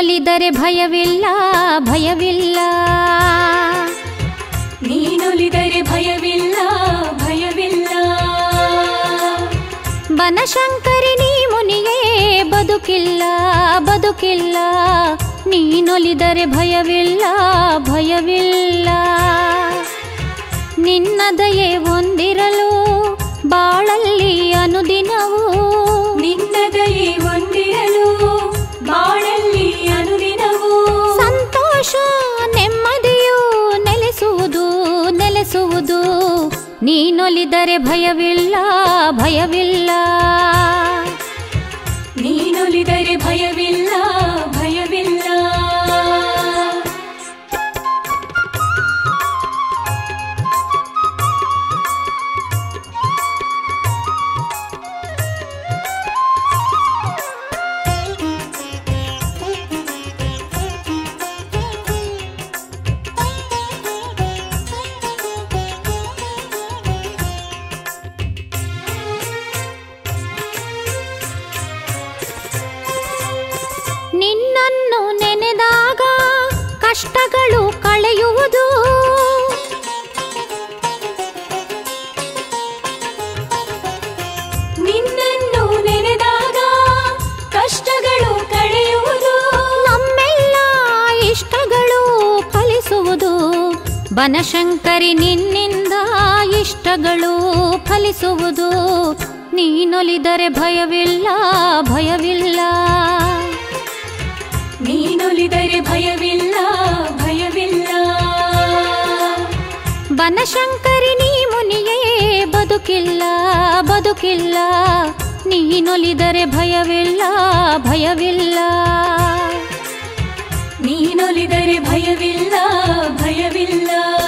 ನೀನೊಲಿದರೆ ಭಯವಿಲ್ಲ ಭಯವಿಲ್ಲ ನೀನೊಲಿದರೆ ಭಯವಿಲ್ಲ ಭಯವಿಲ್ಲ ಬನಶಂಕರಿ ನೀ ಮುನಿಯೇ ಬದುಕಿಲ್ಲ ಬದುಕಿಲ್ಲ ನೀನೊಲಿದರೆ ಭಯವಿಲ್ಲ ಭಯವಿಲ್ಲ ನಿನ್ನ ದಯೆ ಹೊಂದಿರಲು ಬಾಳಲ್ಲಿ ಅನುದಿನವೂ ನಿನ್ನ ದಯೆ ಹೊಂದಿರಲು ಬಾಳಲ್ಲಿ ಅನುದಿನವೂ ಸಂತೋಷ ನೆಮ್ಮದಿಯು ನೆಲೆಸುವುದು ನೆಲೆಸುವುದು ನೀನೊಲಿದರೆ ಭಯವಿಲ್ಲ ಭಯವಿಲ್ಲ ನೀನೊಲಿದರೆ ಭಯವಿಲ್ಲ ಭಯವಿಲ್ಲ ನಿನ್ನನ್ನು ನೆನೆದಾಗ ಕಷ್ಟಗಳು ಕಳೆಯುವುದು ನಿನ್ನನ್ನು ನೆನೆದಾಗ ಕಷ್ಟಗಳು ಕಳೆಯುವುದು ನಮ್ಮೆಲ್ಲ ಇಷ್ಟಗಳು ಫಲಿಸುವುದು ಬನಶಂಕರಿ ನಿನ್ನಿಂದ ಇಷ್ಟಗಳು ಫಲಿಸುವುದು ನೀನೊಲಿದರೆ ಭಯವಿಲ್ಲ ಭಯವಿಲ್ಲ ನೀನೊಲಿದರೆ ಭಯವಿಲ್ಲ ಭಯವಿಲ್ಲ ಬನಶಂಕರಿ ನೀ ಮುನಿಯೇ ಬದುಕಿಲ್ಲ ಬದುಕಿಲ್ಲ ನೀನೊಲಿದರೆ ಭಯವಿಲ್ಲ ಭಯವಿಲ್ಲ ನೀನೊಲಿದರೆ ಭಯವಿಲ್ಲ ಭಯವಿಲ್ಲ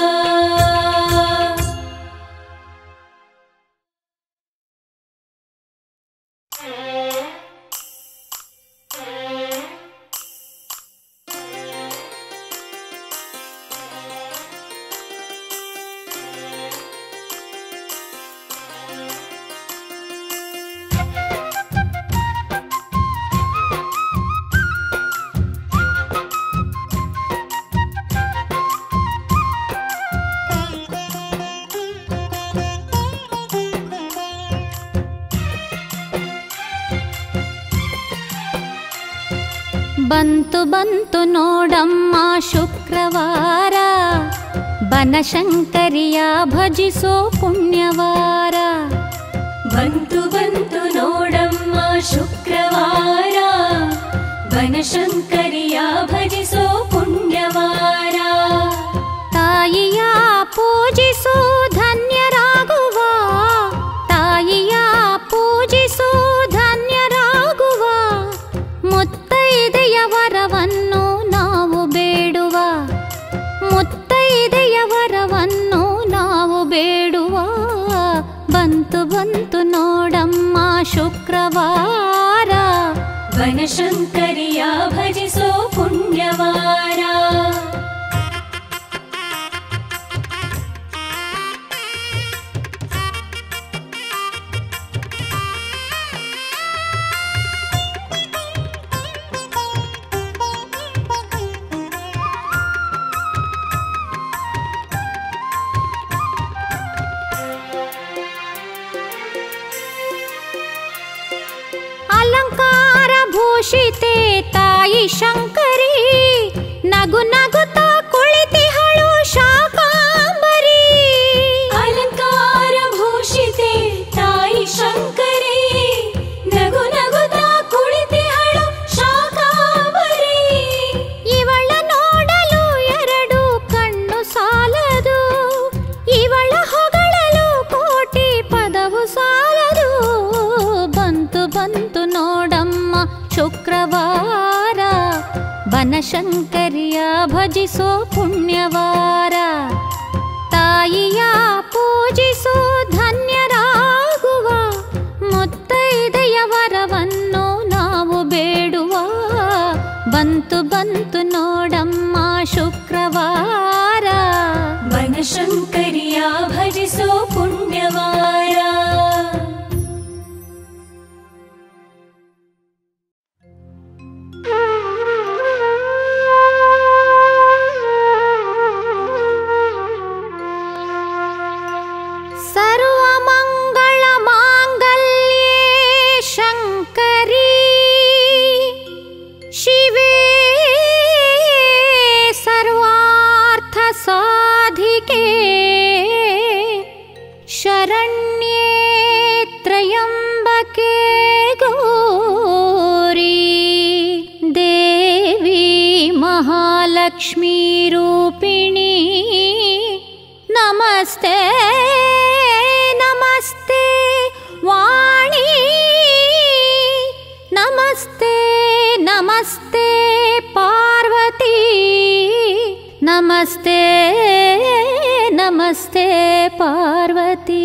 ಬಂತು ಬಂತು ನೋಡಮ್ಮ ಶುಕ್ರವಾರ ಬನಶಂಕರಿಯ ಭಜಿಸೋ ಪುಣ್ಯವಾರ ಬಂತು ಬಂತು ನೋಡಮ್ಮ ಶುಕ್ರವಾರ ಬನಶಂಕರಿಯ ಭಜಿಸೋ ಪುಣ್ಯವಾರ ತಾಯಿಯ ಪೂಜಿಸೋ ಧನ್ಯರಾಗುವ ತಾಯಿಯ ಪೂಜಿಸೋ ಧನ್ಯರಾಗುವ ಮುತ್ತೈದೆಯ ವರವನ್ನು ನಾವು ಬೇಡುವ ಮುತ್ತೈದೆಯ ವರವನ್ನು ನಾವು ಬೇಡುವ ಬಂತು ಬಂತು ನೋಡಮ್ಮ ಶುಕ್ರವಾರ ಬನಶಂಕರಿಯ ಭಜಿಸೋ ಪುಣ್ಯವಾರ ಅಲಂಕಾರ ಭೂಷಿತೆ ತಾಯಿ ಶಂಕರಿ ನಗು ನಗುತ್ತ ಕುಳಿತಿಹಳು ಶಾಕಾಂಬರಿ ಅಲಂಕಾರ ಭೂಷಿತೆ ತಾಯಿ ಶಂಕರಿ ನಗು ನಗುತ್ತ ಕುಳಿತಿಹಳು ಶಾಕಾಂಬರಿ ಇವಳ ನೋಡಲು ಎರಡು ಕಣ್ಣು ಸಾಲದು ಇವಳ ಹೊಗಳಲು ಕೋಟಿ ಪದವು ಸಾಲದು ಬಂತು ಬಂತು ನೋಡಮ್ಮ ಶುಕ್ರವಾರ ಬನಶಂಕರಿಯ ಭಜಿಸೋ ಪುಣ್ಯವಾರ ತಾಯಿಯ ಪೂಜಿಸೋ ಧನ್ಯರಾಗುವ ಮುತ್ತೈದೆಯ ವರವನ್ನು ನಾವು ಬೇಡುವ ಬಂತು ಬಂತು ನೋಡಮ್ಮ ಶುಕ್ರವಾರ ಬನಶಂಕರಿಯ ಭಜಿಸೋ ಪುಣ್ಯವಾರ ಆ ಶಂಕರಿ ಶಿವೇ ಸರ್ವಾರ್ಥ ಸಾಧಿಕೆ ಶರಣ್ಯೇ ತ್ರಯಂಬಕೆ ಗೌರಿ ದೇವಿ ಮಹಾಲಕ್ಷ್ಮೀ ರೂಪಿಣಿ ನಮಸ್ತೆ ನಮಸ್ತೆ ವಾಣಿ ನಮಸ್ತೆ ನಮಸ್ತೆ ಪಾರ್ವತಿ ನಮಸ್ತೆ ನಮಸ್ತೆ ಪಾರ್ವತಿ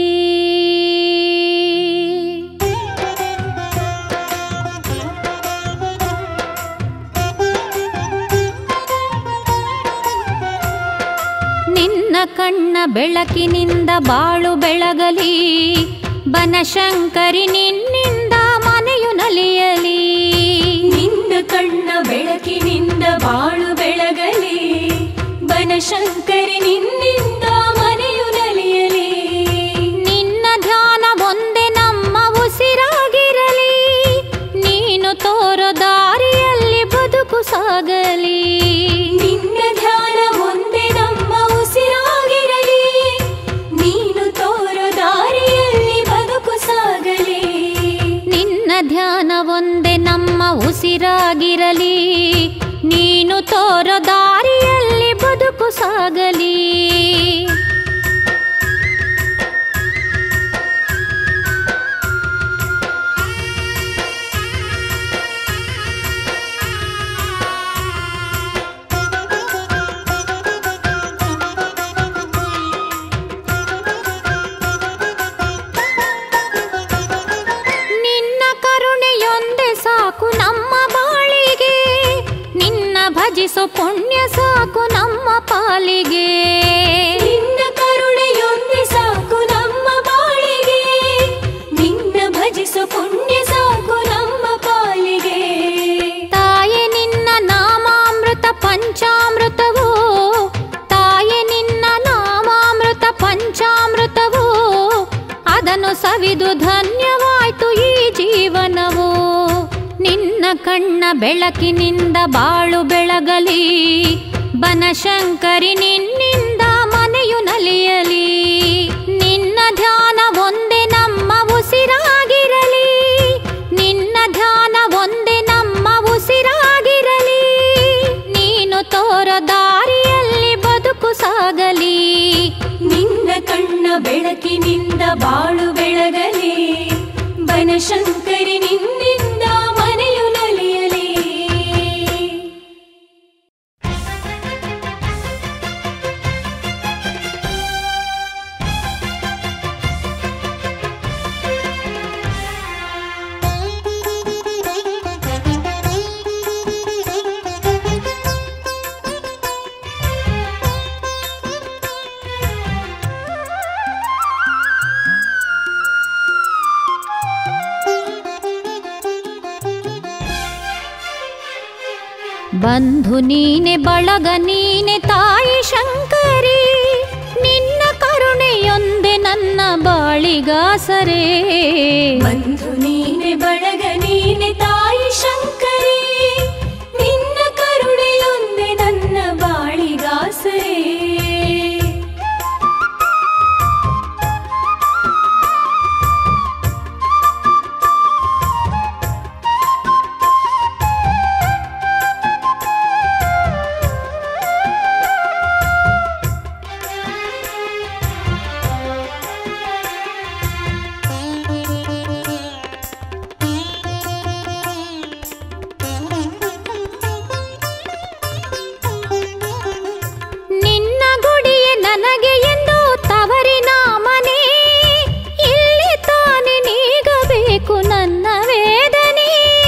ನಿನ್ನ ಕಣ್ಣ ಬೆಳಕಿನಿಂದ ಬಾಳು ಬೆಳಗಲಿ ಬನಶಂಕರಿ ನಿನ್ನಿಂದ ಮನೆಯು ನಲಿಯಲಿ ನಿನ್ನ ಕಣ್ಣ ಬೆಳಕಿನಿಂದ ಬಾಳು ಬೆಳಗಲಿ ಬನಶಂಕರಿ ನಿನ್ನಿಂದ ಮನೆಯು ನಲಿಯಲಿ ನಿನ್ನ ಧ್ಯಾನ ಒಂದೇ ನಮ್ಮ ಉಸಿರಾಗಿರಲಿ ನೀನು ತೋರೋ ದಾರಿಯಲ್ಲಿ ಬದುಕು ಸಾಗಲಿ ನಿನ್ನ ಧ್ಯಾನ ಒಂದೇ ನಮ್ಮ ಉಸಿರಾಗಿರಲಿ ನೀನು ತೋರೋ ದಾರಿಯಲ್ಲಿ ಬದುಕು ಸಾಗಲಿ ನಿನ್ನ ಧ್ಯಾನ ಒಂದೇ ನಮ್ಮ ಉಸಿರಾಗಿರಲಿ ನೀನು ತೋರೋ ದಾರಿಯಲ್ಲಿ ಬದುಕು ಸಾಗಲಿ ನಿನ್ನ ಕರುಣೆಯೊಂದೇ ಸಾಕು ನಮ್ಮ ಬಾಳಿಗೆ ನಿನ್ನ ಭಜಿಸೋ ಪುಣ್ಯ ಸಾಕು ನಮ್ಮ ಪಾಲಿಗೆ ನಿನ್ನ ಕರುಣೆಯೊಂದೇ ಸಾಕು ನಮ್ಮ ಬಾಳಿಗೆ ನಿನ್ನ ಭಜಿಸೋ ಪುಣ್ಯ ಸಾಕು ನಮ್ಮ ಪಾಲಿಗೆ ತಾಯೆ ನಿನ್ನ ನಾಮಾಮೃತ ಪಂಚಾಮೃತವು ತಾಯೆ ನಿನ್ನ ನಾಮಾಮೃತ ಪಂಚಾಮೃತವು ಅದನ್ನು ಸವಿದು ಧನ್ಯವಾಯ್ತು ಈ ಜೀವನವು ನಿನ್ನ ಕಣ್ಣ ಬೆಳಕಿನಿಂದ ಬಾಳು ಬೆಳಗಲಿ ಬನಶಂಕರಿ ನಿನ್ನಿಂದ ಮನೆಯು ನಲಿಯಲಿ ನಿನ್ನ ಧ್ಯಾನ ಒಂದೇ ನಮ್ಮ ಉಸಿರಾಗಿರಲಿ ನಿನ್ನ ಧ್ಯಾನ ಒಂದೇ ನಮ್ಮ ಉಸಿರಾಗಿರಲಿ ನೀನು ತೋರ ದಾರಿಯಲ್ಲಿ ಬದುಕು ಸಾಗಲಿ ನಿನ್ನ ಕಣ್ಣ ಬೆಳಕಿನಿಂದ ಬಾಳು ಬೆಳಗಲಿ ಬನಶಂಕರಿ ನಿನ್ನಿಂದ ಮನೆಯು ನಲಿಯಲಿ ಬಂಧು ನೀನೆ ಬಳಗ ನೀನೆ ತಾಯಿ ಶಂಕರಿ ನಿನ್ನ ಕರುಣೆಯೊಂದೆ ನನ್ನ ಬಾಳಿಗಾಸರೇ ಬಂಧು ನೀನೆ ಬಳಗ ನೀನೆ ತಾಯಿ ಶಂಕರಿ ನಿನ್ನ ಕರುಣೆಯೊಂದೆ ನನ್ನ ಬಾಳಿಗಾಸರೇ ನಿನ್ನ ಗುಡಿಯೇ ನನಗೆ ಎಂದು ತವರಿನ ಮನೆ ಇಲ್ಲಿ ತಾನೆ ನೀಗಬೇಕು ನನ್ನ ವೇದನೆ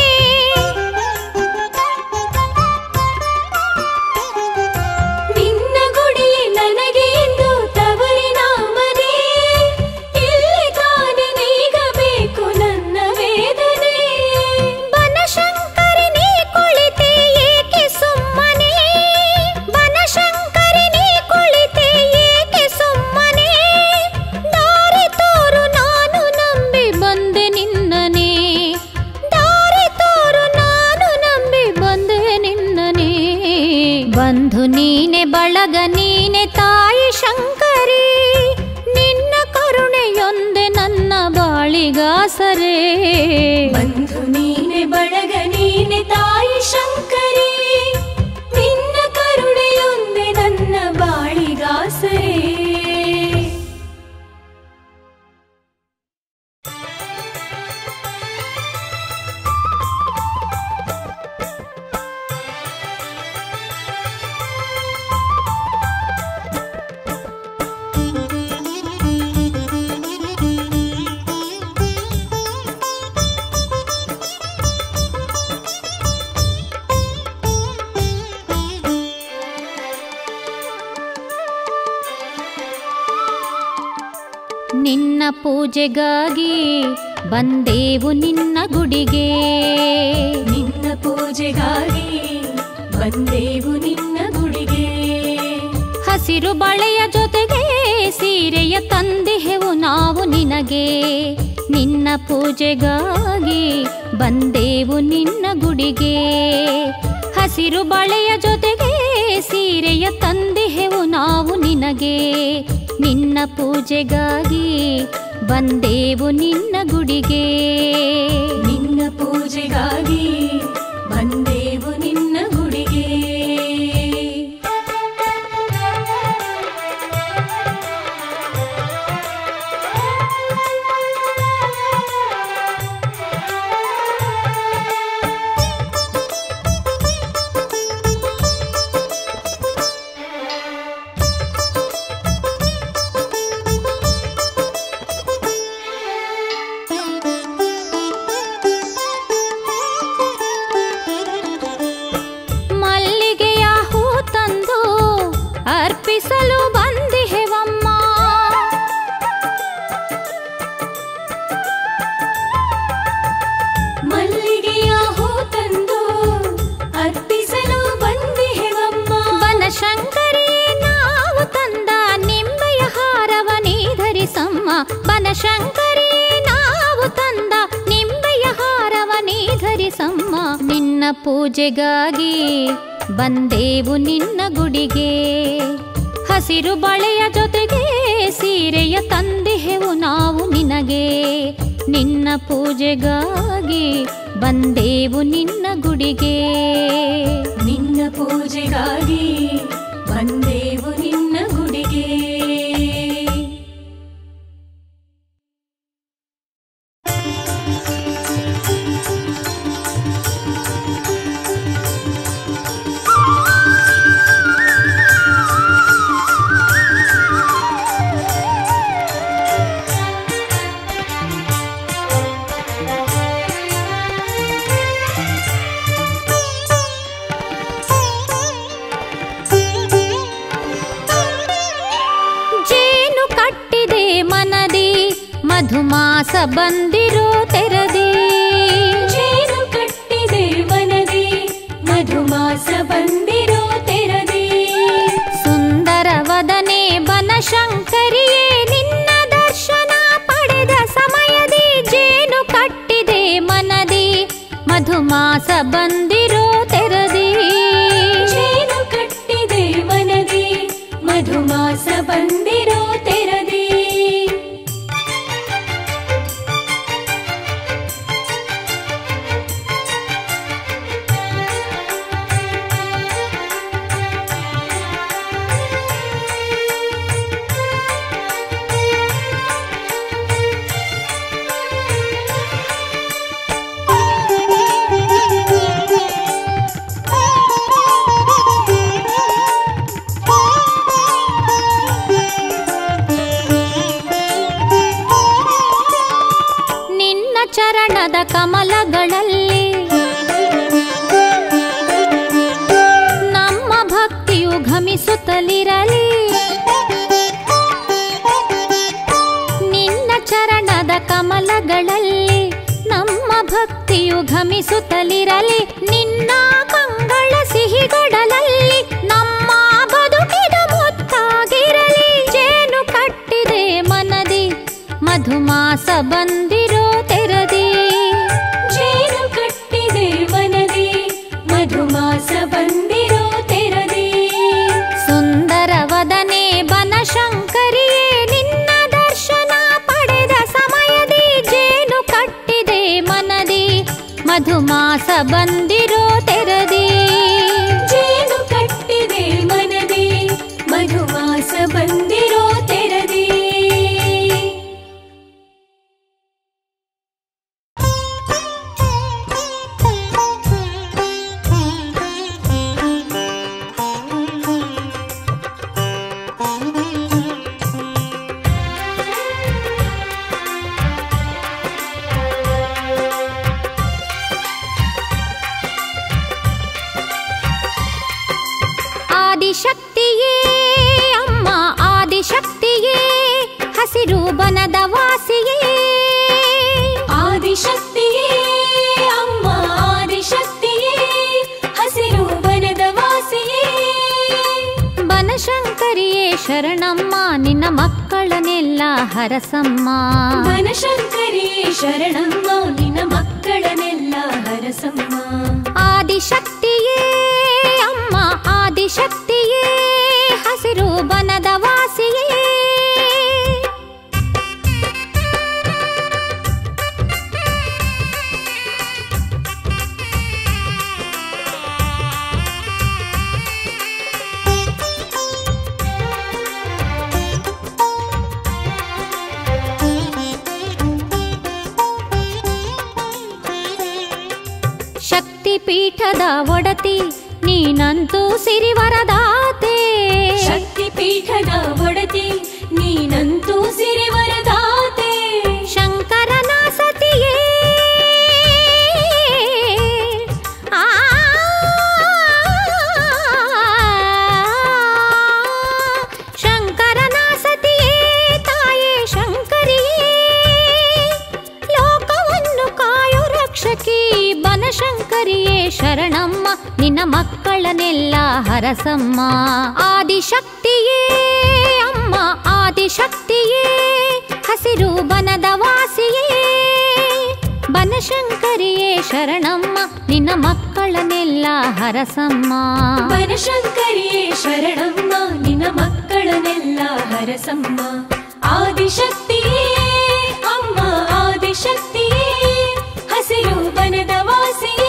ನಿನ್ನ ಗುಡಿ ನನಗೆ ಎಂದು ತವರಿನ ಮನೆ ಇಲ್ಲಿ ತಾನೆ ನೀಗಬೇಕು ನನ್ನ ವೇದನೆ ಬನಶಂಕರಿ ನೀ ಕುಳಿತೆ ಏಕೆ ಸುಮ್ಮನೆ ಬನಶಂಕರಿ ನೀ ಕುಳಿತೆ ಏಕೆ ಸುಮ್ಮನೆ ದಾರಿ ತೋರು ನಾನು ನಂಬಿ ಬಂದೆ ನಿನ್ನನೆ ಬಳಗ ನೀನೆ ತಾಯಿ ಶಂಕರಿ ನಿನ್ನ ಕರುಣೆಯೊಂದೆ ನನ್ನ ಬಾಳಿಗಾಸರೇ ಬಂಧು ನೀನೆ ಬಳಗ ನೀನೆ ತಾಯಿ ಶಂಕರಿ ನಿನ್ನ ಕರುಣೆಯೊಂದೆ ನನ್ನ ಬಾಳಿಗಾಸರೇ ನಿನ್ನ ಪೂಜೆಗಾಗಿ ಬಂದೇವು ನಿನ್ನ ಗುಡಿಗೆ ನಿನ್ನ ಪೂಜೆಗಾಗಿ ಬಂದೇವು ನಿನ್ನ ಗುಡಿಗೆ ಹಸಿರು ಬಳೆಯ ಜೊತೆಗೆ ಸೀರೆಯ ತಂದಿಹೆವು ನಾವು ನಿನಗೆ ನಿನ್ನ ಪೂಜೆಗಾಗಿ ಬಂದೇವು ನಿನ್ನ ಗುಡಿಗೆ ಹಸಿರು ಬಳೆಯ ಜೊತೆಗೆ ಸೀರೆಯ ತಂದಿಹೆವು ನಾವು ನಿನಗೆ ನಿನ್ನ ಪೂಜೆಗಾಗಿ ಬಂದೇವು ನಿನ್ನ ಗುಡಿಗೆ ನಿನ್ನ ಪೂಜೆಗಾಗಿ ಬಂದೇವು ನಿನ್ನ ಗುಡಿಗೆ ಮಲ್ಲಿಗೆಯ ಹೂ ತಂದು ಅರ್ಪಿಸಲು ಬಂದಿಹೆವಮ್ಮ ಮಲ್ಲಿಗೆಯ ಹೂ ತಂದು ಅರ್ಪಿಸಲು ಬಂದಿಹೆವಮ್ಮ ಬನಶಂಕರಿ ನಾವು ತಂದ ನಿಂಬೆಯ ಹಾರವ ನೀ ಧರಿಸಮ್ಮ ಬನಶಂಕರಿ ನಾವು ತಂದ ನಿಂಬೆಯ ಹಾರವ ನೀ ಧರಿಸಮ್ಮ ನಿನ್ನ ಪೂಜೆಗಾಗಿ ಬಂದೇವು ನಿನ್ನ ಗುಡಿಗೆ ಹಸಿರು ಬಳೆಯ ಜೊತೆಗೆ ಸೀರೆಯ ತಂದಿಹೆವು ನಾವು ನಿನಗೆ ನಿನ್ನ ಪೂಜೆಗಾಗಿ ಬಂದೇವು ನಿನ್ನ ಗುಡಿಗೆ ನಿನ್ನ ಪೂಜೆಗಾಗಿ ಬಂದೇವು ನಿನ್ನ ಗುಡಿಗೆ ಜೇನು ಕಟ್ಟಿದೆ ಮನದಿ ಮಧುಮಾಸ ಬಂದಿರೋ ತೆರದಿ ಜೇನು ಕಟ್ಟಿದೆ ಮನದಿ ಮಧುಮಾಸ ಬಂದಿರೋ ತೆರದಿ ಸುಂದರ ವದನೆ ಬನಶಂಕರಿಯೇ ನಿನ್ನ ದರ್ಶನ ಪಡೆದ ಸಮಯದಿ ಜೇನು ಕಟ್ಟಿದೆ ಮನದಿ ಮಧುಮಾಸ ಬಂದಿರೋ ತೆರದಿ ಜೇನು ಕಟ್ಟಿದೆ ಮನದಿ ಮಧುಮಾಸ ಬಂದಿರೋ ತೆರದಿ ನಿನ್ನ ಚರಣದ ಕಮಲಗಳಲ್ಲಿ ನಮ್ಮ ಭಕ್ತಿಯು ಘಮಿಸುತ್ತಲಿರಲಿ ನಿನ್ನ ಚರಣದ ಕಮಲಗಳಲ್ಲಿ ನಮ್ಮ ಭಕ್ತಿಯು ಘಮಿಸುತ್ತಲಿರಲಿ ನಿನ್ನ ಕಂಗಳ ಸಿಹಿಗಡಲಲ್ಲಿ ನಮ್ಮ ಬದುಕಿದ ಮುತ್ತಾಗಿರಲಿ ಜೇನು ಕಟ್ಟಿದೆ ಮನದಿ ಮಧುಮಾಸ ಬಂದಿರೋ ತೆರದಿ ಜೇನು ಕಟ್ಟಿದೆ ಮನದಿ ಮಧುಮಾಸ ಬಂದಿರೋ ತೆರದಿ ಸುಂದರ ಮಧುಮಾಸ ಬಂದಿರೋ ತೆರದಿ ಜೇನು ಕಟ್ಟಿದೆ ಮನದಿ ಮಧುಮಾಸ ಬಂದಿರೋ ತೆರದಿ ಆದಿಶಕ್ತಿಯೇ ಅಮ್ಮ ಆದಿಶಕ್ತಿಯೇ ಹಸಿರು ಬನದ ವಾಸಿಯೇ ಆದಿಶಕ್ತಿಯೇ ಅಮ್ಮ ಆದಿಶಕ್ತಿಯೇ ಹಸಿರು ಬನದ ವಾಸಿಯೇ ಬನಶಂಕರಿಯೇ ಶರಣಮ್ಮ ನಿನ್ನ ಮಕ್ಕಳನ್ನೆಲ್ಲ ಹರಸಮ್ಮ ಬನಶಂಕರಿಯೇ ಶರಣಮ್ಮ ನಿನ್ನ ಮಕ್ಕಳನ್ನೆಲ್ಲ ಹರಸಮ್ಮ ಆದಿಶಕ್ತಿಯೇ ಅಮ್ಮ ಆದಿಶಕ್ತಿಯೇ ಹಸಿರು ಬನದ ವಾಸಿಯೇ ಶಕ್ತಿ ಪೀಠದ ಒಡತಿ ನೀನಂತೂ ಸಿರಿವರದಾತೆ ಶಕ್ತಿ ಪೀಠದ ಒಡತಿ ನೀನಂತೂ ಸಿರಿವರದಾತೆ ಶಂಕರನ ಸತಿಯೇ ಆ ಶಂಕರನ ಸತಿಯೇ ತಾಯೇ ಶಂಕರಿಯೇ ಲೋಕವನ್ನು ಕಾಯೋ ರಕ್ಷಕಿ ಬನಶಂಕರಿಯೇ ಶರಣಮ್ಮ ನಿನ್ನ ಮಕ್ಕಳನ್ನೆಲ್ಲ ಹರಸಮ್ಮ ಆದಿಶಕ್ತಿಯೇ ಅಮ್ಮ ಆದಿಶಕ್ತಿಯೇ ಹಸಿರು ಬನದ ವಾಸಿಯೇ ಬನಶಂಕರಿಯೇ ಶರಣಮ್ಮ ನಿನ್ನ ಮಕ್ಕಳನ್ನೆಲ್ಲ ಹರಸಮ್ಮ ಬನಶಂಕರಿಯೇ ಶರಣಮ್ಮ ನಿನ್ನ ಮಕ್ಕಳನ್ನೆಲ್ಲ ಹರಸಮ್ಮ ಆದಿಶಕ್ತಿಯೇ ಅಮ್ಮ ಆದಿಶಕ್ತಿಯೇ ಹಸಿರು ಬನದ ವಾಸಿಯೇ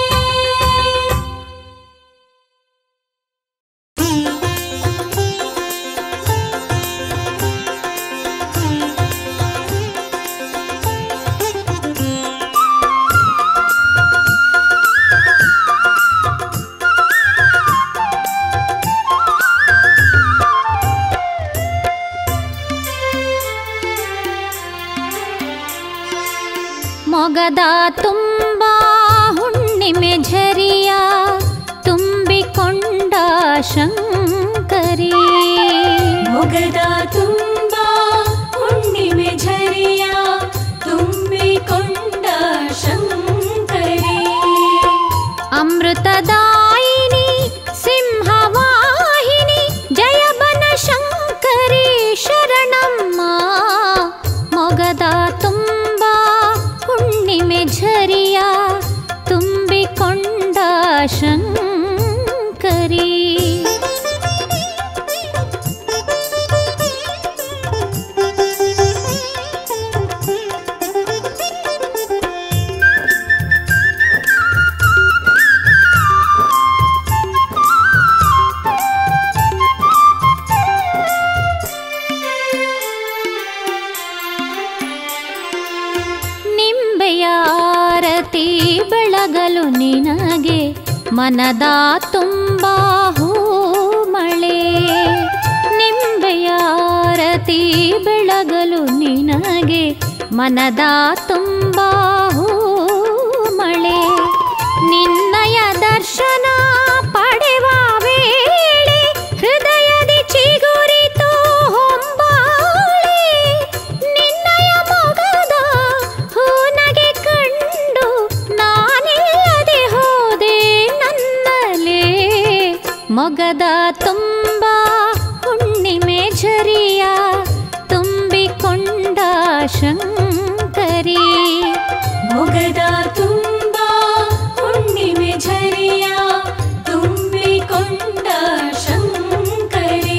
ಮೊಗದ ತುಂಬ ಹುಣ್ಣಿಮೆ ಝರಿಯ ತುಂಬಿಕೊಂಡ ಶಂಕರಿ ಮೊಗದ ತುಂಬ ಹುಣ್ಣಿಮೆ ಝರಿಯ ತುಂಬಿಕೊಂಡ ಶಂಕರಿ ಅಮೃತದಾಯಿನಿ ಸಿಂಹವಾಹಿನಿ ಜಯಬನ ಶಂಕರಿ ಶರಣಮ್ಮ ಮೊಗದ ತುಂಬ ಹುಣ್ಣಿಮೆ ಝರಿಯ ತುಂಬಿಕೊಂಡ ಶಂಕರಿ ನಿಂಬೆಯಾರತಿ ಬೆಳಗಲು ನಿನಗೆ ಮನದ ತುಂಬ ಮಳೆ ನಿಂಬೆಯಾರತಿ ಬೆಳಗಲು ನಿನಗೆ ಮನದ ತುಂಬ ಮಳೆ ನಿನ್ನಯ ದರ್ಶನ ಪಡೆವ ವೇಳೆ ಹೃದಯದಿ ಚಿಗುರಿತು ಹೊಂಬಾಳೆ ನಿನ್ನಯ ಮೊಗದ ಹೂನಗೆ ಕಂಡು ನಾನಿಲ್ಲದೆ ಹೋದೆ ನನ್ನಲೇ ಮೊಗದ ತುಂಬ ಹುಣ್ಣಿಮೆ ಝರಿಯ ತುಂಬಿಕೊಂಡ ಶಂಕರಿ ಮೊಗದ ತುಂಬ ಹುಣ್ಣಿಮೆ ಝರಿಯ ತುಂಬಿಕೊಂಡ ಶಂಕರಿ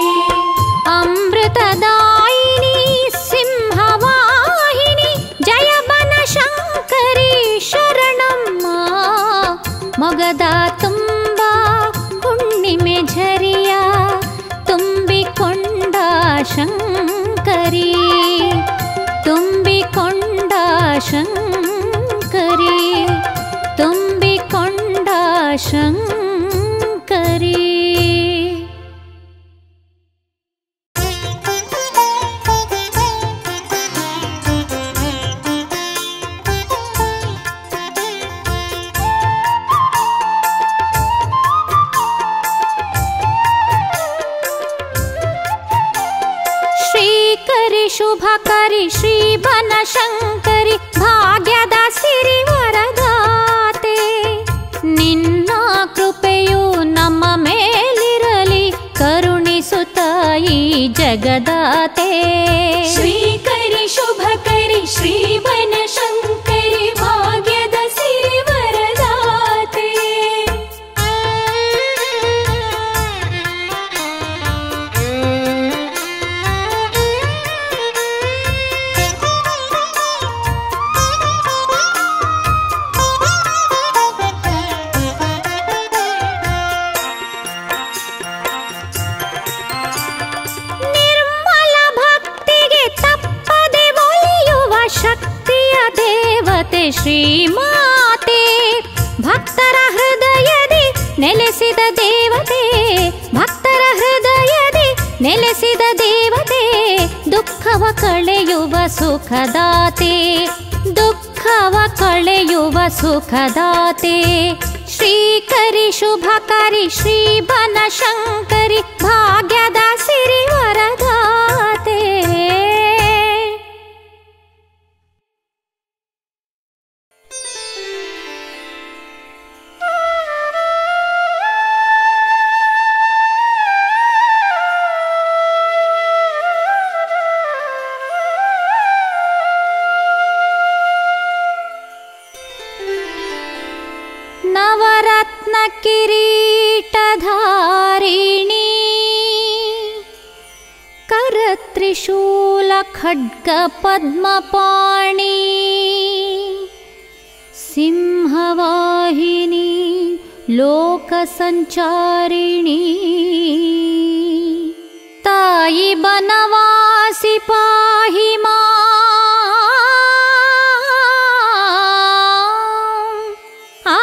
ಅಮೃತದಾಯಿನಿ ಸಿಂಹವಾಹಿನಿ ಜಯಬನ ಶಂಕರಿ ಶರಣಮ್ಮ ಮೊಗದ ತುಂಬ ಹುಣ್ಣಿಮೆ ಝರಿಯ ತುಂಬಿಕೊಂಡ ಶಂಕರಿ ತುಂಬಿಕೊಂಡ ಶಂಕರಿ ತುಂಬಿಕೊಂಡ ಶಂಕರಿ ಶ್ರೀಕರಿ ಶುಭಕರಿ ಶ್ರೀ ಬನಶಂಕರಿ ಭಾಗ್ಯದ ಸಿರಿ ವರದಾತೆ ನಿನ್ನ ಕೃಪೆಯು ನಮ್ಮ ಮೇಲಿರಲಿ ಕರುಣಿಸುತ್ತ ಈ ಜಗದಾತೆ ಶ್ರೀಕರಿ ಶುಭಕರಿ ಶ್ರೀ ಬನಶಂಕರಿ ಭಾಗ್ಯದ ಸಿರಿ ವರದಾತೆ ನಿರ್ಮಲ ಭಕ್ತಿಗೆ ತಪ್ಪದೆ ಒಲಿಯುವ ಶಕ್ತಿಯ ದೇವತೆ ಶ್ರೀಮಾತೆ ಭಕ್ತರ ಹೃದಯದಿ ನೆಲೆಸಿದ ದೇವತೆ ಭಕ್ತರ ಹೃದಯದಿ ನೆಲೆಸಿದ ದೇವತೆ ದುಃಖವ ಕಳೆಯುವ ಸುಖದಾತೆ ದುಃಖವ ಕಳೆಯುವ ಸುಖದಾತೆ ಶ್ರೀಕರಿ ಶುಭಕರಿ ಶ್ರೀ ಬನಶಂಕರಿ ಭಾಗ್ಯದ ಸಿರಿ ವರದಾತೆ ನವರತ್ನ ಕಿರೀಟಧಾರಿಣಿ ಕರತ್ರಿಶೂಲ ಖಡ್ಗ ಪದ್ಮಪಾಣಿ ಸಿಂಹವಾಹಿನಿ ಲೋಕ ಸಂಚಾರಿಣಿ ತಾಯಿ ಬನವಾಸಿ ಪಾಹಿ ಮಾ ಆ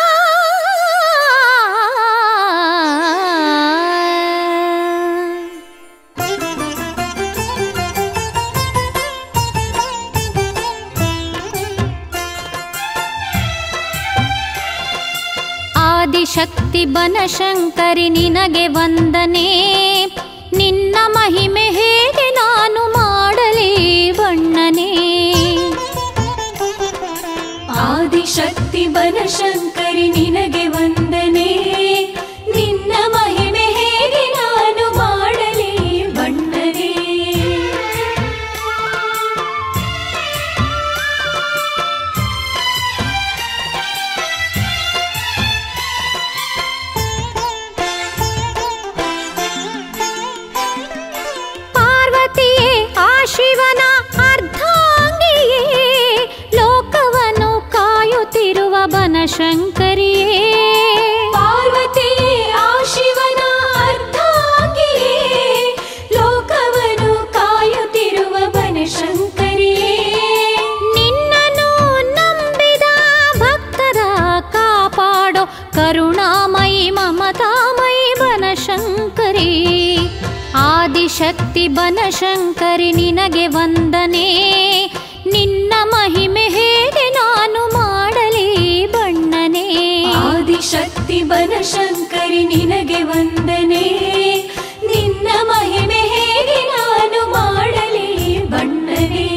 ಆದಿಶಕ್ತಿ ಬನಶಂಕರಿ ನಿನಗೆ ವಂದನೆ ನಿನ್ನ ಮಹಿಮೆ ಹೇಗೆ ನಾನು ಮಾಡಲಿ ಬಣ್ಣನೆ ಆದಿಶಕ್ತಿ ಬನಶಂಕರಿ ನಿನಗೆ ವಂದನೆ ನಿನ್ನ ಮಹಿಮೆ ಹೇಗೆ ನಾನು ಮಾಡಲಿ ಬಣ್ಣನೆ ಪಾರ್ವತಿಯೇ ಆ ಶಿವನ ಅರ್ಧಾಂಗಿಯೇ ಲೋಕವನ್ನು ಕಾಯುತ್ತಿರುವ ಬನಶಂಕರಿಯೇ ಪಾರ್ವತಿಯೇ ಆ ಶಿವನ ಅರ್ಧಾಂಗಿಯೇ ಲೋಕವನ್ನು ಕಾಯುತ್ತಿರುವ ಬನಶಂಕರಿಯೇ ನಿನ್ನನ್ನು ನಂಬಿದ ಭಕ್ತರ ಕಾಪಾಡೋ ಕರುಣಾಮಯಿ ಮಮತಾಮಯಿ ಬನಶಂಕರಿ ಆದಿಶಕ್ತಿ ಬನಶಂಕರಿ ನಿನಗೆ ವಂದನೆ ನಿನ್ನ ಮಹಿಮೆ ಹೇಗೆ ನಾನು ಮಾಡಲಿ ಬಣ್ಣನೆ ಆದಿಶಕ್ತಿ ಬನಶಂಕರಿ ನಿನಗೆ ವಂದನೆ ನಿನ್ನ ಮಹಿಮೆ ಹೇಗೆ ನಾನು ಮಾಡಲಿ ಬಣ್ಣನೆ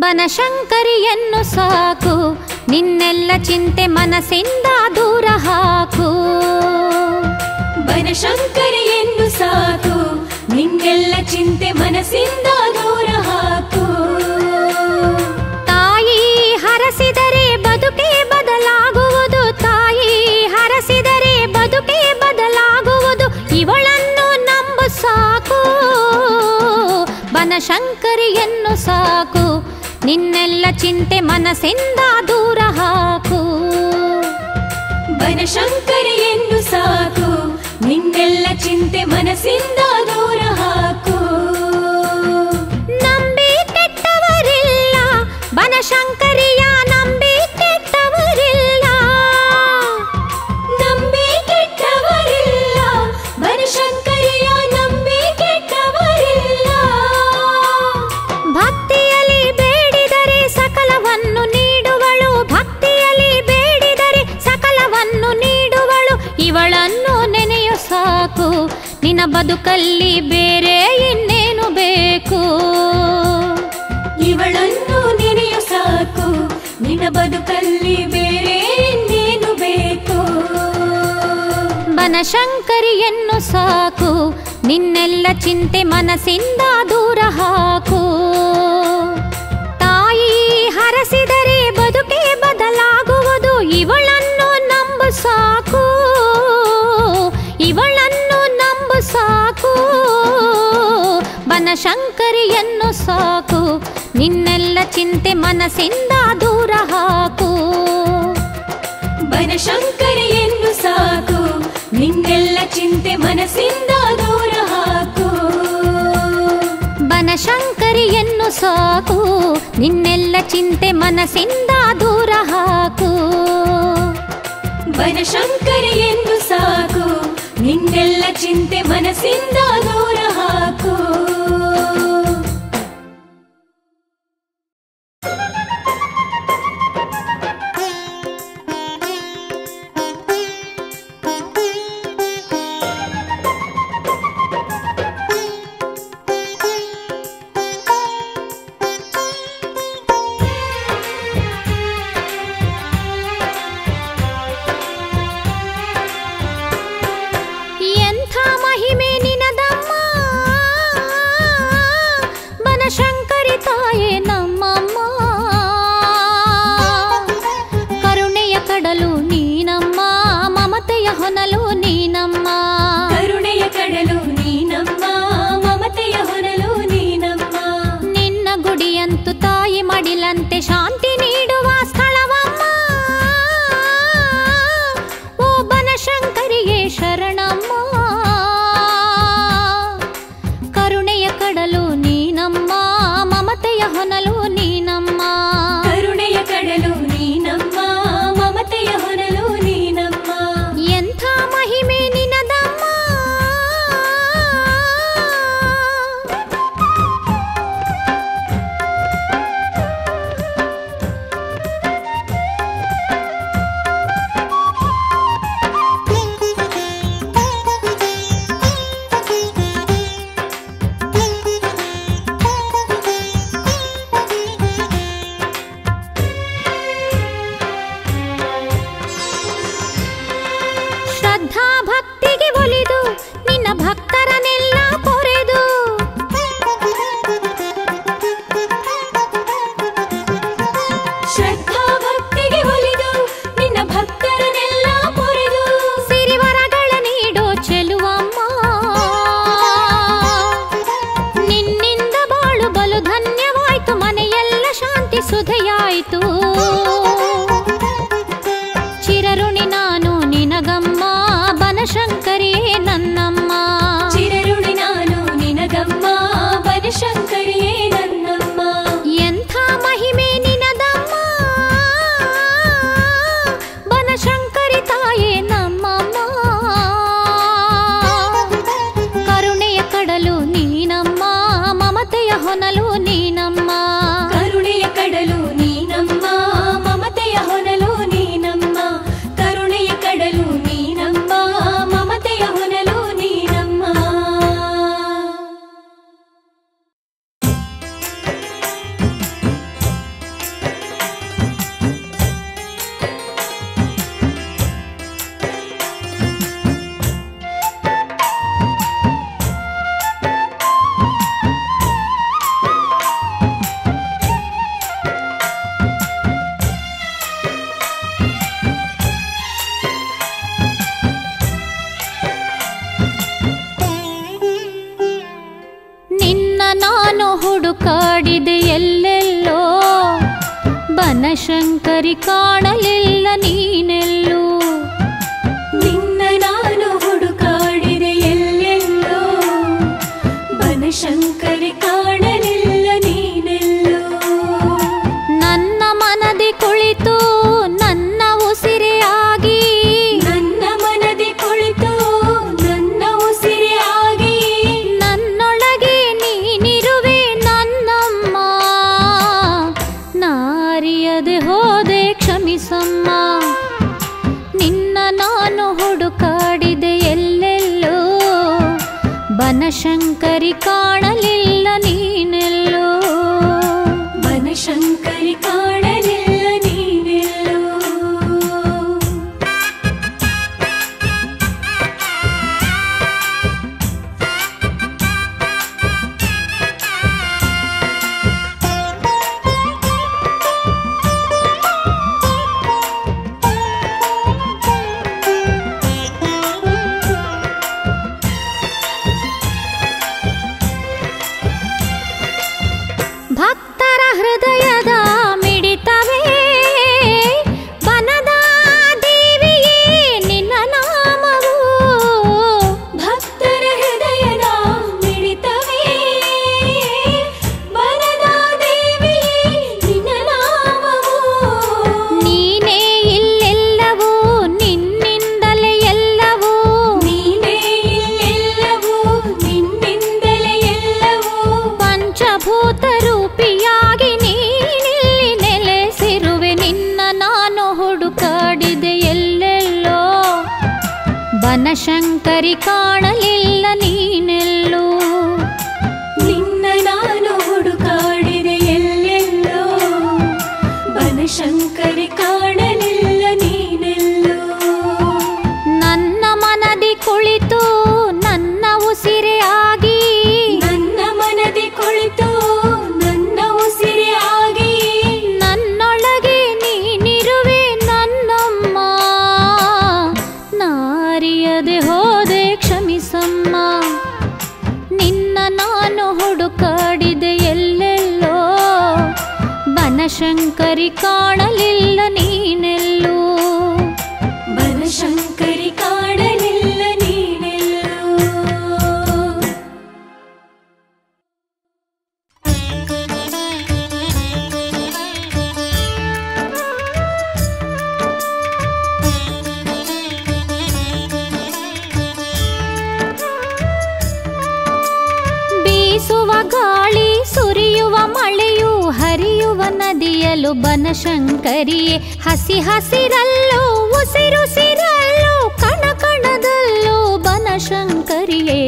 ಬನಶಂಕರಿಯನ್ನು ಸಾಕು ನಿನ್ನೆಲ್ಲ ಚಿಂತೆ ಮನಸ್ಸಿಂದ ದೂರ ಹಾಕು ಬನಶಂಕರಿಯನ್ನು ಸಾಕು ನಿನ್ನೆಲ್ಲ ಚಿಂತೆ ಮನಸ್ಸಿಂದ ದೂರ ಹಾಕು ತಾಯಿ ಹರಸಿದರೆ ಬದುಕೆ ಬದಲಾಗುವುದು ತಾಯಿ ಹರಸಿದರೆ ಬದುಕೆ ಬದಲಾಗುವುದು ಇವಳನ್ನು ನಂಬು ಸಾಕು ಬನಶಂಕರಿಯನ್ನು ಸಾಕು ನಿನ್ನೆಲ್ಲ ಚಿಂತೆ ಮನಸ್ಸಿಂದ ದೂರ ಹಾಕು ಬನಶಂಕರಿಯನ್ನು ಸಾಕು ನಿನ್ನೆಲ್ಲ ಚಿಂತೆ ಮನಸ್ಸಿಂದ ದೂರ ಹಾಕು ನಂಬಿ ಕೆಟ್ಟವರಿಲ್ಲ ಬನಶಂಕರಿಯ ನಂಬಿ ಕೆಟ್ಟವರಿಲ್ಲ ನಂಬಿ ಕೆಟ್ಟವರಿಲ್ಲ ಬನಶಂಕರಿಯ ನಂಬಿ ಕೆಟ್ಟವರಿಲ್ಲ ಭಕ್ತಿಯಲ್ಲಿ ಬೇಡಿದರೆ ಸಕಲವನ್ನು ನೀಡುವಳು ಭಕ್ತಿಯಲ್ಲಿ ಬೇಡಿದರೆ ಸಕಲವನ್ನು ನೀಡುವಳು ಇವಳನ್ನು ನೆನೆಯು ಸಾಕು ನಿನ್ನ ಬದುಕಲ್ಲಿ ಬೇರೆ ಇನ್ನೇನು ಬೇಕು ಇವಳನ್ನು ನೆನೆಯು ಸಾಕು ನಿನ್ನ ಬದುಕಲ್ಲಿ ಬೇರೆ ಇನ್ನೇನು ಬೇಕು ಬನಶಂಕರಿಯನ್ನು ಸಾಕು ನಿನ್ನೆಲ್ಲ ಚಿಂತೆ ಮನಸ್ಸಿಂದ ದೂರ ಹಾಕು ತಾಯಿ ಹರಸಿದರೆ ಬದುಕೆ ಬದಲಾಗುವುದು ಇವಳನ್ನು ನಂಬು ಸಾಕು ಇವಳನ್ನು ನಂಬು ಸಾಕು ಬನಶಂಕರಿಯನ್ನು ಸಾಕು ನಿನ್ನೆಲ್ಲ ಚಿಂತೆ ಮನಸ್ಸಿಂದ ದೂರ ಹಾಕು ಬನಶಂಕರಿಯನ್ನು ಸಾಕು ನಿನ್ನೆಲ್ಲ ಚಿಂತೆ ಮನಸ್ಸಿಂದ ದೂರ ಹಾಕು ಬನಶಂಕರಿಯನ್ನು ಸಾಕು ನಿನ್ನೆಲ್ಲ ಚಿಂತೆ ಮನಸ್ಸಿಂದ ದೂರ ಹಾಕು ಬನಶಂಕರಿಯನ್ನು ಸಾಕು ನಿನ್ನೆಲ್ಲ ಚಿಂತೆ ಮನಸ್ಸಿಂದ ದೂರ ಹಾಕು ಎಂಥ ಮಹಿಮೆ ನಿನದಮ್ಮ ಬನಶಂಕರಿ ತಾಯೇ ನಮ್ಮಮ್ಮ ಕರುಣೆಯ ಕಡಲು ನೀನಮ್ಮ ಮಮತೆಯ ಹೊನಲು ನೀನಮ್ಮ ಕರುಣೆಯ ಕಡಲು ನೀನಮ್ಮ ಮಮತೆಯ ಹೊನಲು ನೀನಮ್ಮ ನಿನ್ನ ಗುಡಿಯಂತು ತಾಯಿ ಮಡಿಲಂತೆ ಶಾಂತಿ ನೀಡುವ ಸ್ಥಳವಮ್ಮ ಓ ಬನಶಂಕರಿಯೇ ಶರಣಮ್ಮ ಕರುಣೆಯ ಕಡಲು ನೀನಮ್ಮ ಮಮತೆಯ ಹೊನಲು ನೀನಮ್ಮ ಕರುಣೆಯ ಕಡಲು ನೀನಮ್ಮ ಮಮತೆಯ ಹೊನಲು ನೀನಮ್ಮ ಎಂಥ ಮಹಿಮೆ ನಿನದಮ್ಮ ಶ್ರದ್ಧಾ ಭಕ್ತಿಗೆ ಒಲಿದು ನಿನ್ನ ಭಕ್ತರನ್ನೆಲ್ಲ ಪೊರೆದು ಶ್ರದ್ಧಾ ಭಕ್ತಿಗೆ ಒಲಿದು ನಿನ್ನ ಭಕ್ತರನ್ನೆಲ್ಲ ಪೊರೆದು ಸಿರಿವರಗಳ ನೀಡೋ ಚೆಲುವಮ್ಮ ನಿನ್ನಿಂದ ಬಾಳು ಬಲು ಧನ್ಯವಾಯ್ತು ಮನೆಯೆಲ್ಲ ಶಾಂತಿ ಸುಧೆಯಾಯಿತು ಚಿರಋಣಿ ನಾನು ನಿನಗಮ್ಮ ಬನಶಂಕರಿಯೇ ನನ್ನಮ್ಮ ಚಿರಋಣಿ ನಾನು ನಿನಗಮ್ಮ ಬನಶಂಕರಿಯೇ ನನ್ನಮ್ಮ ಎಂಥ ಮಹಿಮೆ ನಿನದಮ್ಮ ಬನಶಂಕರಿ ತಾಯೇ ನಮ್ಮಮ್ಮ ಕರುಣೆಯ ಕಡಲು ನೀನಮ್ಮ ಮಮತೆಯ ಹೊನಲು ನೀನಮ್ಮ ಕರುಣೆಯ ಕಡಲು ನೀನಮ್ಮ ಬನಶಂಕರಿ ಕಾಣಲಿಲ್ಲ ನೀನೆಲ್ಲೂ ನಿನ್ನ ನಾನು ಹುಡುಕಾಡಿದೆ ಎಲ್ಲೆಲ್ಲೋ ಬನಶಂಕರಿ ಕಾಣಲಿಲ್ಲ ನೀನೆಲ್ಲೋ ನನ್ನ ಮನದಿ ಕುಳಿತು ನನ್ನ ಉಸಿರೆಯಾಗಿ ನನ್ನ ಮನದಿ ಕುಳಿತು ನನ್ನ ಉಸಿರೆ ಆಗಿ ನನ್ನೊಳಗೆ ನೀನಿರುವೆ ನನ್ನಮ್ಮ ನಾರಿಯದೆ ಹೋದೆ ಕ್ಷಮಿಸಮ್ಮ ನಿನ್ನ ನಾನು ಹುಡುಕಾಡಿದೆ ಎಲ್ಲೆಲ್ಲೋ ಬನಶಂಕರಿ ಕಾಣಲಿಲ್ಲ ನೀನೆಲ್ಲೋ ಬನಶಂಕರಿ ಕಾಣಲಿಲ್ಲ ನೀನೆಲ್ಲೋ ಭಕ್ತರ ಹೃದಯದ ಮಿಡಿತವೇ ಬನದ ದೇವಿಯೇ ನಿನ್ನ ನಾಮವು ಭಕ್ತರ ಹೃದಯದ ಮಿಡಿತವೇ ಬನದ ದೇವಿಯೇ ನಿನ್ನ ನಾಮವು ನೀನೇ ಇಲ್ಲೆಲ್ಲವೂ ನಿನ್ನಿಂದಲೇ ಎಲ್ಲವೂ ನೀನೇ ಇಲ್ಲೆಲ್ಲವೂ ನಿನ್ನಿಂದಲೇ ಎಲ್ಲವೂ ಪಂಚಭೂತ ರೂಪಿಯಾಗಿ ನೀನಿಲ್ಲಿ ನೆಲೆಸಿರುವೆ ನಿನ್ನ ನಾನು ಹುಡುಕಾಡಿದೆ ಎಲ್ಲೆಲ್ಲೋ ಬನಶಂಕರಿ ಕಾಣಲಿಲ್ಲ ನೀನೆಲ್ಲೋ ನಿನ್ನ ನಾನು ಹುಡುಕಾಡಿದೆ ಎಲ್ಲೆಲ್ಲೋ ಬನಶಂಕರಿ ಕಾಣಲಿಲ್ಲ ನೀನೆಲ್ಲೋ ನನ್ನ ಮನದಿ ಕುಳಿತು ನನ್ನ ಉಸಿರೆಯಾಗಿ ನನ್ನ ಮನದಿ ಕುಳಿತು ನನ್ನ ಉಸಿರೆ ಆಗಿ ನನ್ನೊಳಗೆ ನೀನಿರುವೆ ನನ್ನಮ್ಮ ನಾರಿಯದೆ ಹೋದೆ ಕ್ಷಮಿಸಮ್ಮ ನಿನ್ನ ನಾನು ಹುಡುಕಾಡಿದೆ ಎಲ್ಲೆಲ್ಲೋ ಬನಶಂಕರಿ ಕಾಣಲಿಲ್ಲ ನೀನೆಲ್ಲೋ ಬನಶಂಕರಿ ಕಾಣಲಿಲ್ಲ ನೀನೆಲ್ಲೋ ಬೀಸುವ ಗಾಳಿ ಸುರಿಯುವ ಮಳೆಯು ಹರಿಯುವ ನದಿಯಲು ಬನಶಂಕರಿಯೇ ಹಸಿ ಹಸಿರಲ್ಲೂ ಉಸಿರುಸಿರಲ್ಲೂ ಕಣ ಕಣದಲ್ಲೂ ಬನಶಂಕರಿಯೇ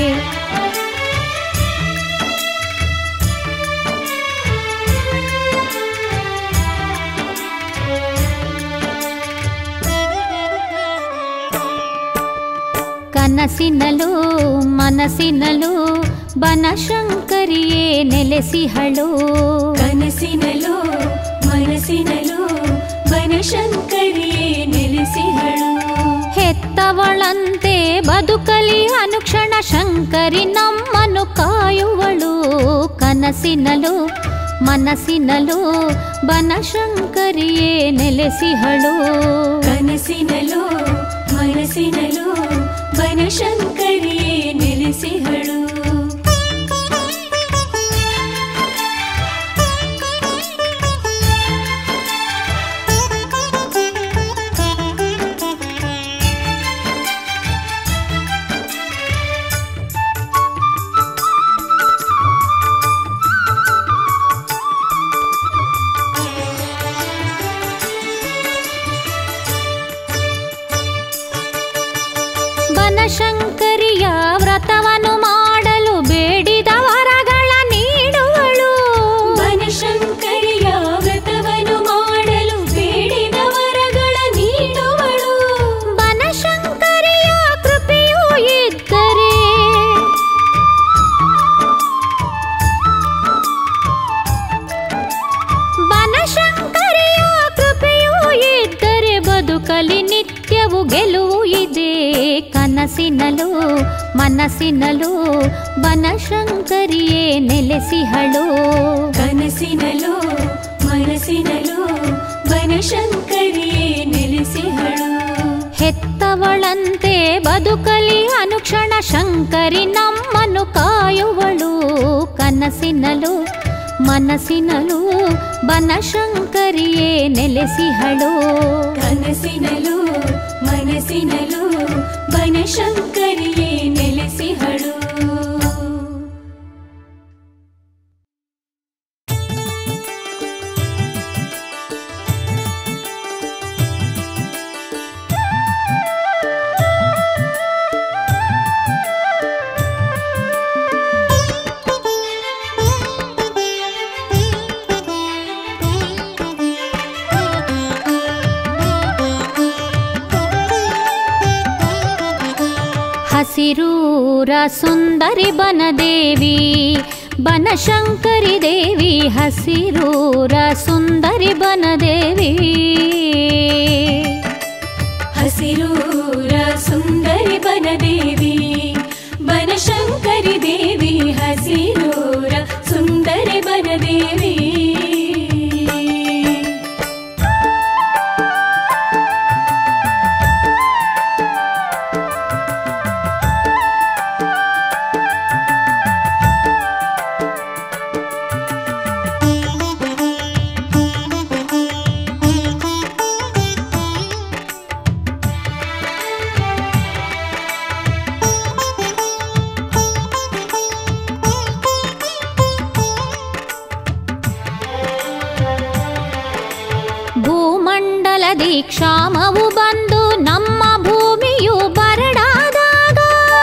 ಕನಸಿನಲು ಮನಸ್ಸಿನಲು ಬನಶಂಕರಿಯೇ ನೆಲೆಸಿಹಳು ಕನಸಿನಲು ಮನಸ್ಸಿನಲು ಬನಶಂಕರಿಯೇ ನೆಲೆಸಿಹಳು ಹೆತ್ತವಳಂತೆ ಬದುಕಲಿ ಅನುಕ್ಷಣ ಶಂಕರಿ ನಮ್ಮನ್ನು ಕಾಯುವಳು ಕನಸಿನಲು ಮನಸ್ಸಿನಲು ಬನಶಂಕರಿಯೇ ನೆಲೆಸಿಹಳು ಕನಸಿನಲು ಮನಸ್ಸಿನಲು ಬನಶಂಕರಿಯೇ ನೆಲೆಸಿಹಳು ಬನಶಂಕರಿಯ ವ್ರತವನ್ನು ಮಾಡಲು ಬೇಡಿದ ವರಗಳ ನೀಡುವಳು ಬನಶಂಕರಿಯ ವ್ರತವನ್ನು ಮಾಡಲು ಬೇಡಿದ ವರಗಳ ನೀಡುವಳು ಬನಶಂಕರಿಯ ಕೃಪೆಯೂ ಇದ್ದರೆ ಬನಶಂಕರಿಯ ಕೃಪೆಯೂ ಇದ್ದರೆ ಬದುಕಲಿ ನಿತ್ಯವು ಗೆಲುವು ಇದೆ ಕನಸಿನಲು ಮನಸ್ಸಿನಲು ಬನಶಂಕರಿಯೇ ನೆಲೆಸಿಹಳು ಕನಸಿನಲು ಮನಸ್ಸಿನಲು ಬನಶಂಕರಿಯೇ ನೆಲೆಸಿಹಳು ಹೆತ್ತವಳಂತೆ ಬದುಕಲಿ ಅನುಕ್ಷಣ ಶಂಕರಿ ನಮ್ಮನ್ನು ಕಾಯುವಳು ಕನಸಿನಲು ಮನಸ್ಸಿನಲು ಬನಶಂಕರಿಯೇ ನೆಲೆಸಿಹಳು ಕನಸಿನಲು ಮನಸ್ಸಿನಲು ಬನಶಂಕರಿಯೇ ನೆಲೆಸಿಹಳು ಹಸಿರೂರ ಸುಂದರಿ ಬನದೇವಿ ಬನಶಂಕರಿ ದೇವಿ ಹಸಿರೂರ ಸುಂದರಿ ಬನದೇವಿ ಹಸಿರೂರ ಸುಂದರಿ ಬನದೇವಿ ಬನಶಂಕರಿ ದೇವಿ ಹಸಿರೂರ ಸುಂದರಿ ಬನದೇವಿ ಭೂಮಂಡಲದಿ ಕ್ಷಾಮವು ಬಂದು ನಮ್ಮ ಭೂಮಿಯು ಬರಡಾದಾಗ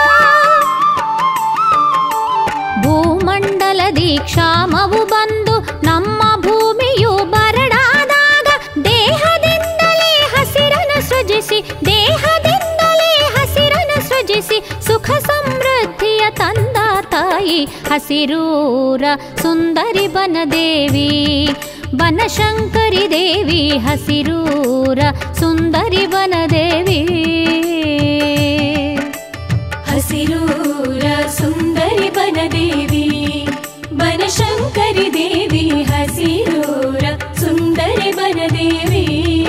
ಭೂಮಂಡಲದಿ ಕ್ಷಾಮವು ಬಂದು ನಮ್ಮ ಭೂಮಿಯು ಬರಡಾದಾಗ ದೇಹದಿಂದಲೇ ಹಸಿರನ್ನು ಸೃಜಿಸಿ ದೇಹದಿಂದಲೇ ಹಸಿರನ್ನು ಸೃಜಿಸಿ ಸುಖ ಸಮೃದ್ಧಿಯ ತಂದ ತಾಯಿ ಹಸಿರೂರ ಸುಂದರಿ ಬನದೇವಿ ಬನಶಂಕರಿ ದೇವಿ ಹಸಿರೂರ ಸುಂದರಿ ಬನದೇವಿ ಹಸಿರೂರ ಸುಂದರಿ ಬನದೇವಿ ಬನಶಂಕರಿ ದೇವಿ ಹಸಿರೂರ ಸುಂದರಿ ಬನದೇವಿ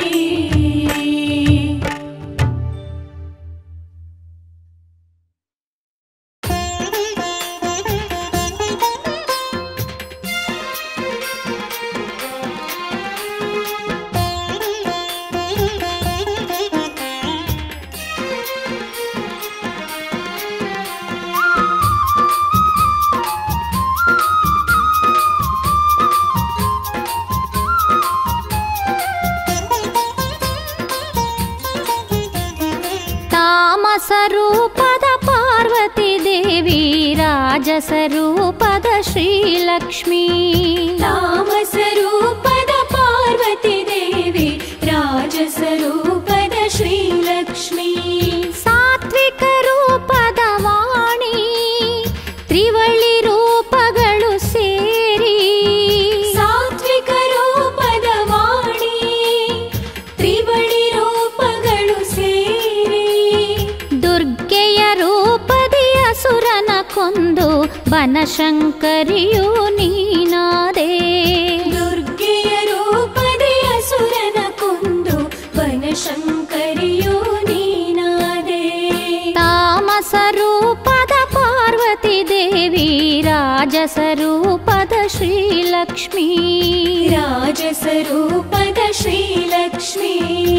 ತಾಮಸ ರೂಪದ ಪಾರ್ವತಿ ದೇವಿ ರಾಜಸ ರೂಪದ ಶ್ರೀಲಕ್ಷ್ಮೀ ತಾಮಸ ರೂಪದ ಪಾರ್ವತಿ ದೇವಿ ರಾಜಸ ರೂಪದ ಶ್ರೀಲಕ್ಷ್ಮೀ ಸಾತ್ವಿಕ ರೂಪದ ವಾಣಿ ತ್ರಿವಳಿ ರೂಪಗಳು ಸೇರಿ ಸಾತ್ವಿಕ ರೂಪದ ವಾಣಿ ತ್ರಿವಳಿ ರೂಪಗಳು ಸೇರಿ ದುರ್ಗೆಯ ರೂಪದಿ ಅಸುರನ ಕೊಂದು ಬನಶಂಕರಿಯು ನೀನಾದೆ ದುರ್ಗೆಯ ರೂಪದ ಅಸುರನ ಕೊಂದು ಬನಶಂಕರಿಯೋ ನೀನಾದೆ ತಾಮಸ ರೂಪದ ಪಾರ್ವತಿ ದೇವಿ ರಾಜಸ ರೂಪದ ಶ್ರೀಲಕ್ಷ್ಮೀ ರಾಜಸ ರೂಪದ ಶ್ರೀಲಕ್ಷ್ಮೀ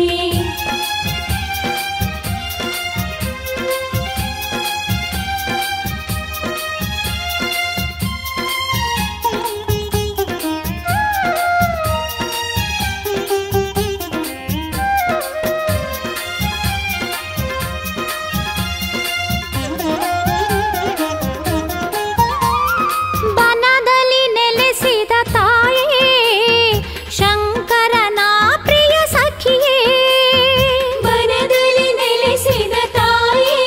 ಬನದಲ್ಲಿ ನೆಲೆಸಿದ ತಾಯೇ ಶಂಕರನ ಪ್ರಿಯ ಸಖಿಯೇ ಬನದಲ್ಲಿ ನೆಲೆಸಿದ ತಾಯೇ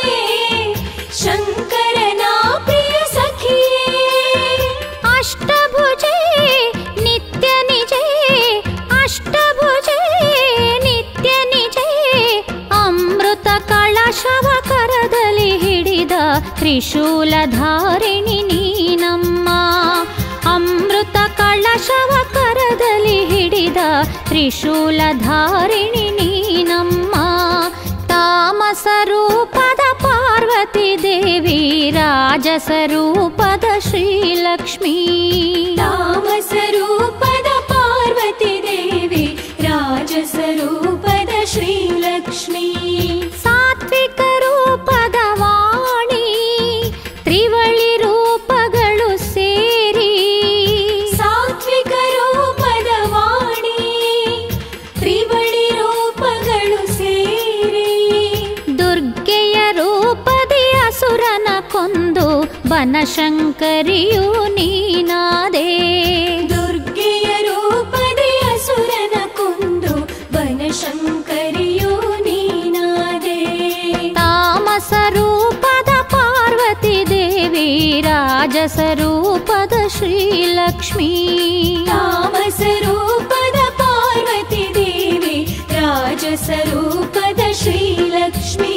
ಶಂಕರನ ಪ್ರಿಯ ಸಖಿಯೇ ಅಷ್ಟಭುಜೇ ನಿತ್ಯ ನಿಜೇ ಅಷ್ಟಭುಜೇ ನಿತ್ಯ ನಿಜೇ ಅಮೃತ ಕಳಶವ ಕರದಲ್ಲಿ ಹಿಡಿದ ತ್ರಿಶೂಲಧಾರಿಣಿ ನೀನಮ್ಮ ಅಮೃತ ಕಳ ಕಳಶವ ಕರದಲ್ಲಿ ಹಿಡಿದ ತ್ರಿಶೂಲಧಾರಿಣಿ ನೀನಮ್ಮ ತಾಮಸ ರೂಪದ ಪಾರ್ವತಿ ದೇವಿ ರಾಜಸ ರೂಪದ ಶ್ರೀಲಕ್ಷ್ಮೀ ತಾಮಸ ರೂಪದ ಪಾರ್ವತಿ ದೇವಿ ರಾಜಸ ರೂಪದ ಶ್ರೀಲಕ್ಷ್ಮೀ ಸಾತ್ವಿಕ ರೂಪದ ವಾಣಿ ತ್ರಿವಳಿ ರೂಪಗಳು ಸೇರಿ ಸಾತ್ವಿಕ ರೂಪದ ವಾಣಿ ತ್ರಿವಳಿ ರೂಪಗಳು ಸೇರಿ ದುರ್ಗೆಯ ರೂಪದಿ ಅಸುರನ ಕೊಂದು ಬನಶಂಕರಿಯು ನೀನಾದೆ ದುರ್ಗೆಯ ರೂಪದಿ ಅಸುರನ ಕೊಂದು ಬನಶಂಕರಿಯೋ ನೀನಾದೆ ತಾಮಸ ರೂಪದ ಪಾರ್ವತಿ ದೇವಿ ರಾಜಸ ರೂಪದ ಶ್ರೀಲಕ್ಷ್ಮೀ ತಾಮಸ ರೂಪದ ಪಾರ್ವತಿ ದೇವಿ ರಾಜಸ ರೂಪದ ಶ್ರೀಲಕ್ಷ್ಮೀ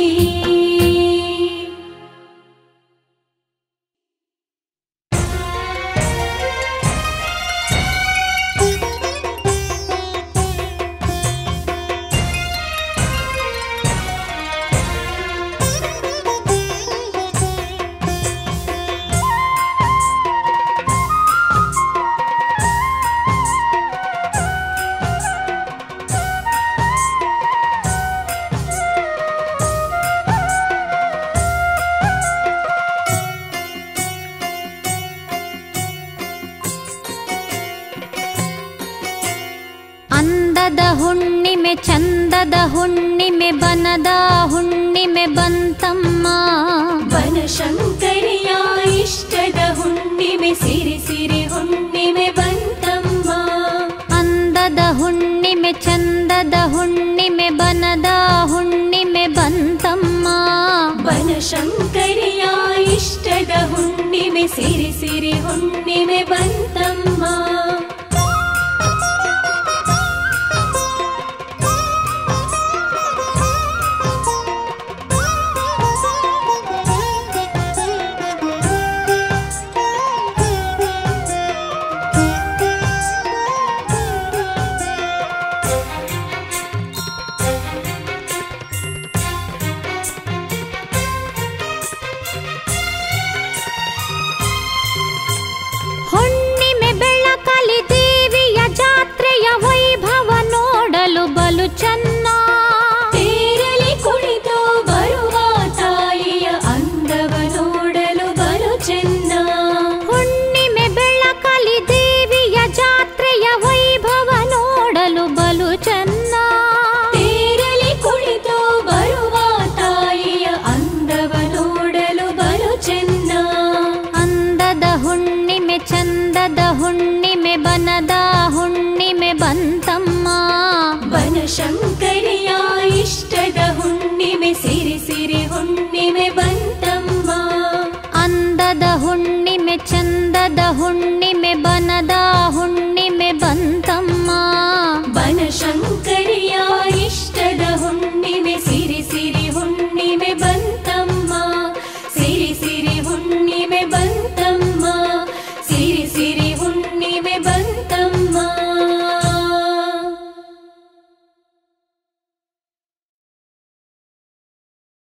ಅಂದದ ಹುಣ್ಣಿಮೆ ಚಂದದ ಹುಣ್ಣಿಮೆ ಬನದ ಹುಣ್ಣಿಮೆ ಬಂತಮ್ಮ ಬನಶಂಕರಿಯ ಇಷ್ಟದ ಹುಣ್ಣಿಮೆ ಸಿರಿ ಸಿರಿ ಹುಣ್ಣಿಮೆ ಬಂತಮ್ಮ ಅಂದದ ಹುಣ್ಣಿಮೆ ಚಂದದ ಹುಣ್ಣಿಮೆ ಬನದ ಹುಣ್ಣಿಮೆ ಬಂತಮ್ಮ ಬನಶಂಕರಿಯ ಇಷ್ಟದ ಹುಣ್ಣಿಮೆ ಸಿರಿ ಸಿರಿ ಹುಣ್ಣಿಮೆ ಬಂತಮ್ಮ ಹುಣ್ಣಿಮೆ ಬೆಳಕಲಿ ದೇವಿಯ ಜಾತ್ರೆಯ ವೈಭವ ನೋಡಲು ಬಲು ಚೆನ್ನ ತೇರಲಿ ಕುಳಿತು ಬರುವ ತಾಯಿಯ ಅಂದವ ನೋಡಲು ಬಲು ಚೆನ್ನ ಹುಣ್ಣಿಮೆ ಬೆಳಕಲಿ ದೇವಿಯ ಜಾತ್ರೆಯ ವೈಭವ ನೋಡಲು ಬಲು ಚೆನ್ನ ತೇರಲಿ ಕುಳಿತು ಬರುವ ತಾಯಿಯ ಅಂದವ ನೋಡಲು ಬಲು ಚೆನ್ನ ಅಂದದ ಹುಣ್ಣಿಮೆ ಚಂದದ ಹುಣ್ಣಿಮೆ ಬನದ ಹುಣ್ಣಿಮೆ ಬಂತಮ್ಮ ಬನಶಂಕರಿಯ ಇಷ್ಟದ ಹುಣ್ಣಿಮೆ ಸಿರಿ ಸಿರಿ ಹುಣ್ಣಿಮೆ ಬಂತಮ್ಮ ಅಂದದ ಹುಣ್ಣಿಮೆ ಚಂದದ ಹುಣ್ಣಿಮೆ ಬನದ ಹುಣ್ಣಿಮೆ ಬಂತಮ್ಮ ಬನಶಂಕರಿಯ